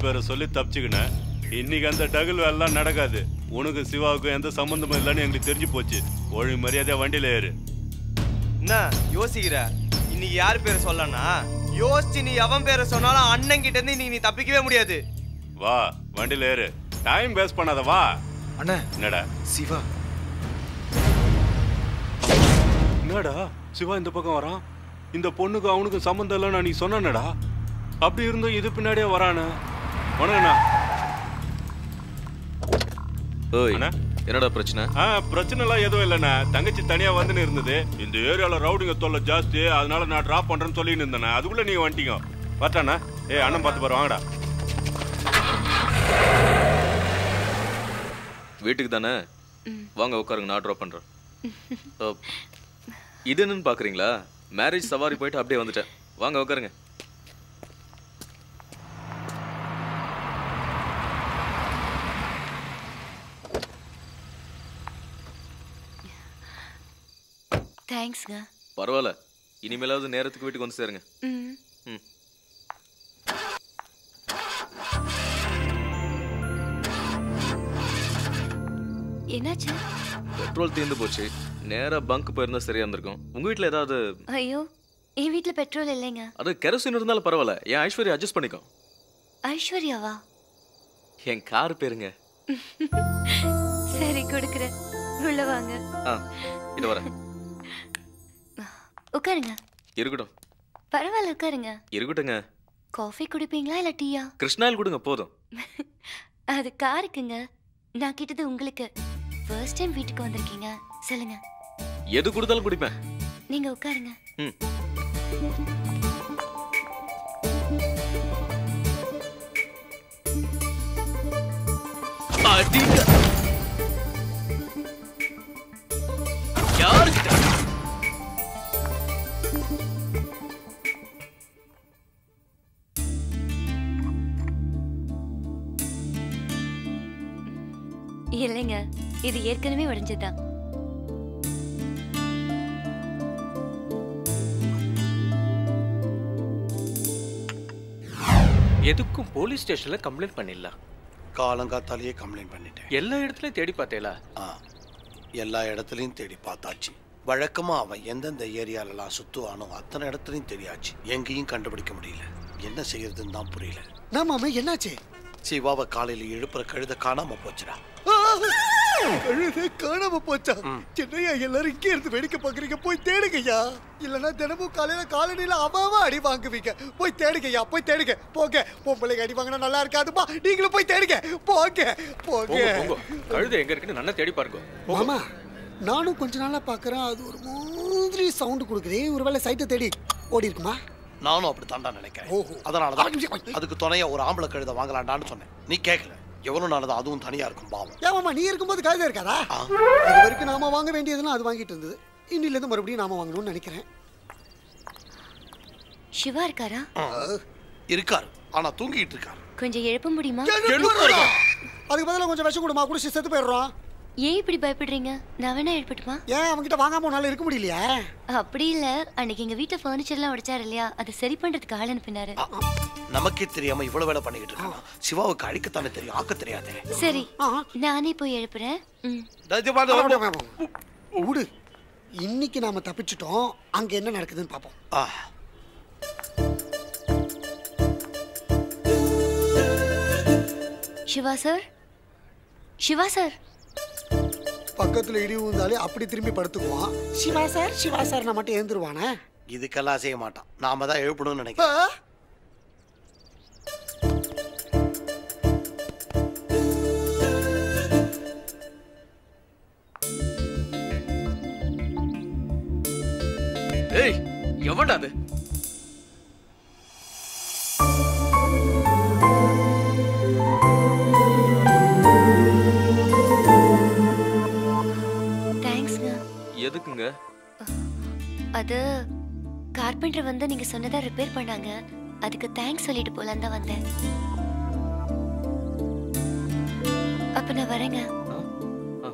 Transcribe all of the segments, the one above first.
பேரை சொல்லி தப்பிச்சுக்கினேன் இன்னைக்கு அந்த டகுல் வேலைலாம் நடக்காது உனக்கு சிவாவுக்கும் எந்த சம்பந்தமும் இல்லைன்னு எங்களுக்கு தெரிஞ்சு போச்சு ஒழுங்கு மரியாதையா வண்டியில ஏறு என்ன யோசிக்கிற இன்னைக்கு யார் பேரை சொல்லனா யோசிச்சு நீ எவன் பேரை சொன்னாலும் அண்ணன் கிட்ட இருந்து இன்னைக்கு நீ தப்பிக்கவே முடியாது வா வண்டியில ஏறு டைம் வேஸ்ட் பண்ணாத வா அண்ணா என்னடா சிவா என்னடா சிவா இந்த பக்கம் வரான் இந்த பொண்ணுக்கு அவனுக்கும் சம்மந்தம் இல்லைன்னு நீ சொன்னடா அப்படி இருந்தும் இது பின்னாடியே வரானே வணக்கண்ணா ஓய் அண்ணா? என்னடா பிரச்சனை ஆ பிரச்சனைலாம் எதுவும் இல்லைண்ணா தங்கச்சி தனியா வந்துன்னு இருந்தது இந்த ஏரியால ரவுடிங்க தொல்லை ஜாஸ்தி அதனால நான் டிராப் பண்றேன்னு சொல்லின்னு இருந்தேண்ணா அதுக்குள்ள நீங்க வந்துட்டீங்க வரட்டாண்ணா ஏய் அண்ணன் பார்த்து பாரு வாங்கடா வீட்டுக்கு தானே வாங்க உட்காருங்க நான் ட்ராப் பண்றேன் ஓ, இது என்னன்னு பாக்குறீங்களா மேரேஜ் சவாரி போயிட்டு அப்படியே வந்துட்டேன் வாங்க உட்காருங்க தேங்க்ஸ்ங்க பரவாயில்ல இனிமேலாவது நேரத்துக்கு வீட்டுக்கு வந்து சேருங்க ம் ம் என்னாச்சு பெட்ரோல் தீர்ந்து போச்சு நேரா பங்க் போயிருந்தா சரியா இருந்திருக்கும் உங்க வீட்ல ஏதாவது ஐயோ என் வீட்ல பெட்ரோல் இல்லைங்க அது கெரோசின் இருந்தாலும் பரவாயில்ல என் ஐஸ்வர்யா அட்ஜஸ்ட் பண்ணிக்கோ ஐஸ்வர்யாவா என் கார் பேருங்க சரி கொடுக்குறேன் உள்ள வாங்க ஆ இது வரேன் உட்காருங்க இருக்கட்டும் பரவாயில்ல உட்காருங்க இருக்கட்டுங்க காஃபி குடிப்பீங்களா இல்ல டீயா கிருஷ்ணாயில் கொடுங்க போதும் அது காருக்குங்க நான் கிட்டது உங்களுக்கு ஃபர்ஸ்ட் டைம் வீட்டுக்கு வந்திருக்கீங்க சொல்லுங்க எது கொடுத்தாலும் குடிப்பேன் நீங்க உட்காருங்க ம் அடிங்க யாருக்கிட்ட இல்லைங்க இது ஏற்கனவே உடைஞ்சதுதான் எதுக்கும் போலீஸ் ஸ்டேஷன்ல கம்ப்ளைண்ட் பண்ணிடலாம் காலங்காத்தாலேயே கம்ப்ளைண்ட் பண்ணிட்டேன் எல்லா இடத்துலயும் தேடி பார்த்தேலா ஆ எல்லா இடத்துலையும் தேடி பார்த்தாச்சு வழக்கமா அவன் எந்தெந்த ஏரியாலலாம் சுத்துவானோ அத்தனை இடத்துலையும் தெரியாச்சு எங்கேயும் கண்டுபிடிக்க முடியல என்ன செய்யறதுன்னு தான் புரியல நாம என்னாச்சு சிவாவை காலையில எழுப்புற கழுத காணாம போச்சுடா கழுதை காணாம போச்சா என்னையா எல்லாரும் இங்கே இருந்து வேடிக்கை பாக்குறீங்க போய் தேடுங்கய்யா இல்லனா தினமும் காலையில காலனில அவாவா அடி வாங்குவீங்க போய் தேடுங்கய்யா போய் தேடுங்க போங்க பொம்பளைங்க அடி வாங்கினா நல்லா இருக்காதுமா நீங்களும் போய் தேடுங்க போங்க போங்க போங்க போங்க கழுதை எங்க இருக்குன்னு நல்லா தேடி பாருங்க மாமா நானும் கொஞ்ச நாளா பாக்குறேன் அது ஒரு மாதிரி சவுண்ட் கொடுக்குது ஒருவேளை சைட்டை தேடி ஓடி இருக்குமா நானும் அப்படி தாண்டா நினைக்கிறேன் ஓஹோ. அதனாலதான் அதுக்கு துணையா ஒரு ஆம்பளை கழுத வாங்கலாம்டான்னு சொன்னேன் நீ கேட்கல எவ்வளவு நாள் அதுவும் தனியா இருக்கும் பாவம் ஏன் மாமா நீ இருக்கும்போது கழுதை இருக்காதா ஆ. இது வரைக்கும் நாம வாங்க வேண்டியதெல்லாம் அது வாங்கிட்டு இருந்தது இன்னில இருந்து மறுபடியும் நாம வாங்கணும்னு நினைக்கிறேன் சிவா இருக்காரா இருக்காரு ஆனா தூங்கிட்டு இருக்காரு கொஞ்சம் எழுப்ப முடியுமா அதுக்கு பதிலா கொஞ்சம் விஷம் கொடுமா குடிச்சு செத்து போயிடுறோம் ஏன் இப்படி பயப்படுறீங்க நான் வேணா எழுப்பட்டுமா ஏன் அவன்கிட்ட வாங்காம உன்னால இருக்க முடியலையா அப்படி இல்ல அன்னைக்கு எங்க வீட்டுல ஃபர்னிச்சர்லாம் உடைச்சாரு இல்லையா அதை சரி பண்றதுக்கு ஆள் அனுப்பினாரு நமக்கே தெரியாம இவ்வளவு வேலை பண்ணிக்கிட்டு இருக்கானா சிவாவுக்கு அழிக்கத்தானே தெரியும் ஆக்க தெரியாதே சரி நானே போய் எழுப்புறேன் ம். விடு இன்னைக்கு நாம தப்பிச்சிட்டோம் அங்க என்ன நடக்குதுன்னு பாப்போம் ஆ சிவா சார் சிவா சார் பக்கத்துல இடி விழுந்தாலே அப்படி திரும்பி படுத்துக்குவான் சிவா சார் சிவா சார் நான் மட்டும் எழுந்துருவானே இதுக்கெல்லாம் செய்ய மாட்டான் நாம தான் எழுப்பணும்னு நினைக்கிறேன் ஆ? ஏய் எவன்டா அது தேங்க்ஸ்ங்க எதுக்குங்க அது கார்பெண்டர் வந்து நீங்க சொன்னதா ரிப்பேர் பண்ணாங்க அதுக்கு தேங்க்ஸ் சொல்லிட்டு போலாம் தான் வந்தேன் அப்ப நான் வரேங்க ஆ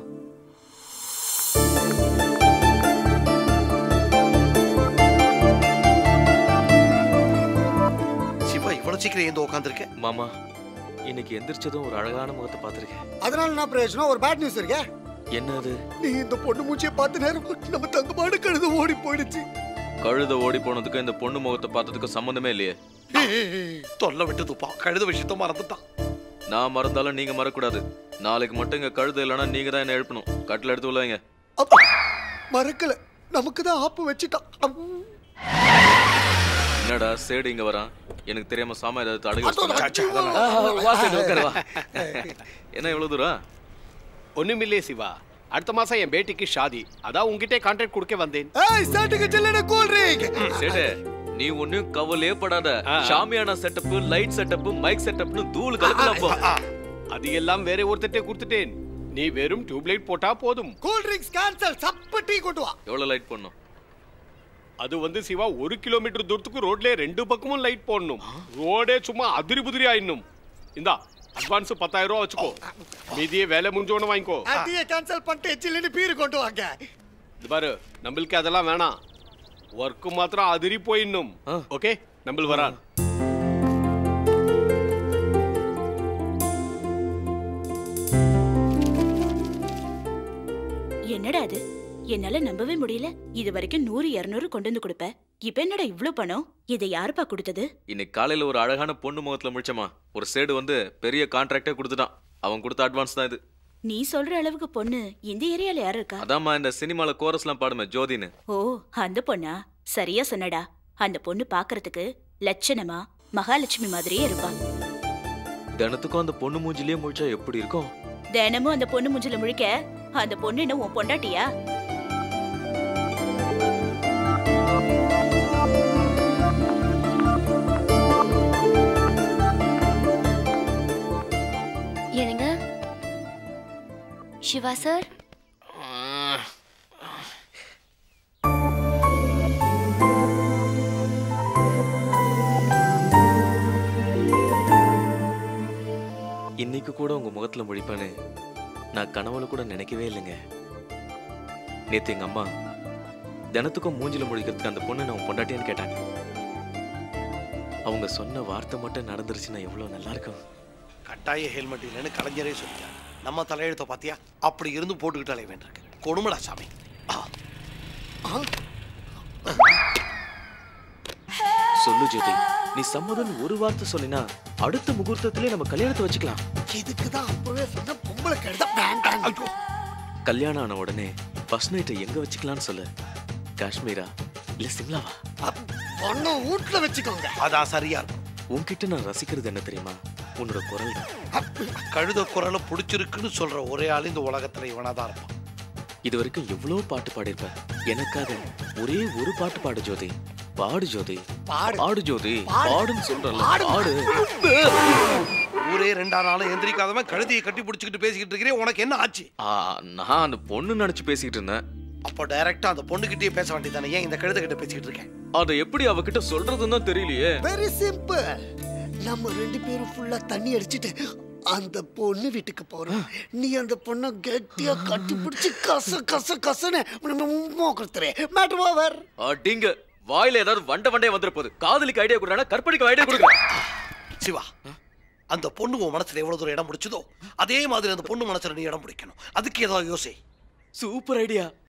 சிவா இவ்வளவு சீக்கிரம் ஏந்து உட்காந்துருக்க மாமா இன்னைக்கு எந்திரிச்சதும் ஒரு அழகான முகத்தை பார்த்திருக்கேன் அதனால என்ன பிரயோஜனம் ஒரு பேட் நியூஸ் இருக்கே என்ன அது நீ இந்த பொண்ணு மூச்சியை பார்த்த நேரம் நம்ம தங்கமான கழுத ஓடி போயிடுச்சு கழுத ஓடி போனதுக்கும் இந்த பொண்ணு முகத்தை பார்த்ததுக்கும் சம்மந்தமே இல்லையே தொல்லை விட்டு துப்பா கழுத விஷயத்த மறந்துட்டான் நான் மறந்தாலும் நீங்க மறக்கூடாது நாளைக்கு மட்டும் இங்க கழுத இல்லைன்னா நீங்க தான் என்ன எழுப்பணும் கட்டில் எடுத்து உள்ளவங்க அப்பா, மறக்கல நமக்கு தான் ஆப்பு வச்சுட்டான் அம். என்னடா சேடு இங்க வரான் எனக்கு தெரியாம சாமா ஏதாவது தடகு அதோ, வச்சிட்டானா? அதோ, ஆ, ஆ, வா சேது, உட்காரு, வா. என்ன இவ்வளவு தூரம் ஒண்ணுமில்லே சிவா அடுத்த மாசம் என் பேட்டிக்கு ஷாதி அதான் உங்ககிட்ட கான்ட்ராக்ட் கொடுக்க வந்தேன் ஏய் சாட்டுக்கு சில்லன கூல் ட்ரிங்க் சேடு நீ ஒண்ணும் கவலையே படாத ஆ. Shamiana setup light setup mike செட்டப்னு தூள் கலக்கலாம் போ அது எல்லாம் வேற ஒருத்தட்டே கொடுத்துட்டேன் நீ வெறும் டியூப்லைட் போட்டா போதும் கூல் ட்ரிங்க்ஸ் கேன்சல் சப்ப டீ கொண்டு வா எவ்வளவு லைட் பண்ணும் அது வந்து சிவா ஒரு கிலோமீட்டர் தூரத்துக்கு ரோட்ல ரெண்டு பக்கமும் லைட் போடணும் ரோடே சும்மா அதிரி புதிரி ஆயிடணும் இந்தா அட்வான்ஸ் பத்தாயிரம் ரூபா வச்சுக்கோ மீதியே வேலை முடிஞ்சோன்னு வாங்கிக்கோ டீயை கேன்சல் பண்ணிட்டு சில்லுன்னு பீர் கொண்டு வாங்க இது பாரு நம்மளுக்கு அதெல்லாம் வேணாம் ஒர்க்கு மாத்திரம் அதிரி போயிடணும் ஆ. ஓகே நம்மள் வரான் என்னடா அது என்னால நம்பவே முடியல இது வரைக்கும் நூறு இருநூறு கொண்டு வந்து கொடுப்ப இப்ப என்னடா இவ்ளோ பணம் இதை யாருப்பா கொடுத்தது இன்னைக்கு காலையில ஒரு அழகான பொண்ணு முகத்துல முடிச்சமா ஒரு சேடு வந்து பெரிய கான்ட்ராக்டே கொடுத்துட்டான் அவன் கொடுத்த அட்வான்ஸ் தான் இது நீ சொல்ற அளவுக்கு பொண்ணு இந்த ஏரியால யாரு இருக்கா அதாம்மா இந்த சினிமால கோரஸ்லாம் பாடுமே ஜோதின்னு ஓ அந்த பொண்ணா சரியா சொன்னடா அந்த பொண்ணு பாக்குறதுக்கு லட்சணமா மகாலட்சுமி மாதிரியே இருப்பா தினத்துக்கும் அந்த பொண்ணு மூஞ்சிலேயே முழிச்சா எப்படி இருக்கும் தினமும் அந்த பொண்ணு முஞ்சில முழிக்க அந்த பொண்ணு என்ன உன் பொண்டாட்டியா என்னங்க சிவா சார் இன்னைக்கு கூட உங்க முகத்துல முழிப்பேன்னு நான் கனவுல கூட நினைக்கவே இல்லைங்க நேத்து எங்க அம்மா தினத்துக்கும் மூஞ்சில முழிக்கிறதுக்கு அந்த பொண்ணு நான் பொண்டாட்டியான்னு கேட்டாங்க அவங்க சொன்ன வார்த்தை மட்டும் நடந்துருச்சுன்னா எவ்வளவு நல்லா இருக்கும் கட்டாய ஹெல்மெட் இல்லைன்னு கலைஞரே சொல்லிட்டார் நம்ம தலையெழுத்த பாத்தியா அப்படி இருந்து போட்டுக்கிட்டு அலைய வேண்டியிருக்கு கொடுமடா சாமி ஆ. சொல்லு ஜோதி நீ சம்மதம் ஒரு வார்த்தை சொல்லினா அடுத்த முகூர்த்தத்திலே நம்ம கல்யாணத்தை வச்சுக்கலாம் இதுக்கு தான் அப்பவே சொன்ன பொம்பளை கழுத வேண்டாம் கல்யாணம் ஆன உடனே ஃபர்ஸ்ட் நைட்டை எங்க வச்சுக்கலாம்னு சொல்லு காஷ்மீரா இல்ல சிம்லாவா பொண்ணு வீட்டுல வச்சுக்கோங்க அதான் சரியா இருக்கும் உன்கிட்ட நான் ரசிக்கிறது என்ன தெரியுமா உன்னோட குரல் தான் கழுத குரலை பிடிச்சிருக்குன்னு சொல்ற ஒரே ஆள் இந்த உலகத்துல இவனா தான் இருப்பான் இது வரைக்கும் எவ்வளவு பாட்டு பாடியிருப்ப எனக்காக ஒரே ஒரு பாட்டு பாடு ஜோதி பாடு ஜோதி பாடு. பாடு ஜோதி பாடு. பாடுன்னு சொல்றல பாடு. பாடு ஊரே ரெண்டா நாளும் எந்திரிக்காதவன் கழுதையை கட்டி பிடிச்சிக்கிட்டு பேசிக்கிட்டு இருக்கிறேன் உனக்கு என்ன ஆச்சு ஆ, நான் அந்த பொண்ணு நினைச்சு பேசிக்கிட்டு இருந்தேன் அப்போ டைரக்டா அந்த பொண்ணுகிட்டயே பேச வேண்டியதானே ஏன் இந்த கழுதை கிட்ட பேசிக்கிட்டு இருக்கேன் அதை எப்படி அவகிட்ட சொல்றதுன்னு தான் தெரியலையே வெரி சிம்பிள் நம்ம ரெண்டு பேரும் ஃபுல்லா தண்ணி அடிச்சிட்டு அந்த பொண்ணு வீட்டுக்கு போறோம் நீ அந்த பொண்ணை கெட்டியா கட்டி பிடிச்சி கச கச கசன்னு மோக்கிறே மேட்டர் ஓவர் அடிங்க வாயில ஏதாவது வண்ட வண்டே வந்துட போகுது காதலிக்கு ஐடியா கொடுறானா கற்பனைக்கு ஐடியா கொடுக்குறேன் சிவா அந்த பொண்ணு உன் மனசுல எவ்வளவு தூரம் இடம் பிடிச்சதோ அதே மாதிரி அந்த பொண்ணு மனசுல நீ இடம் பிடிக்கணும் அதுக்கு ஏதாவது யோசி சூப்பர் ஐடியா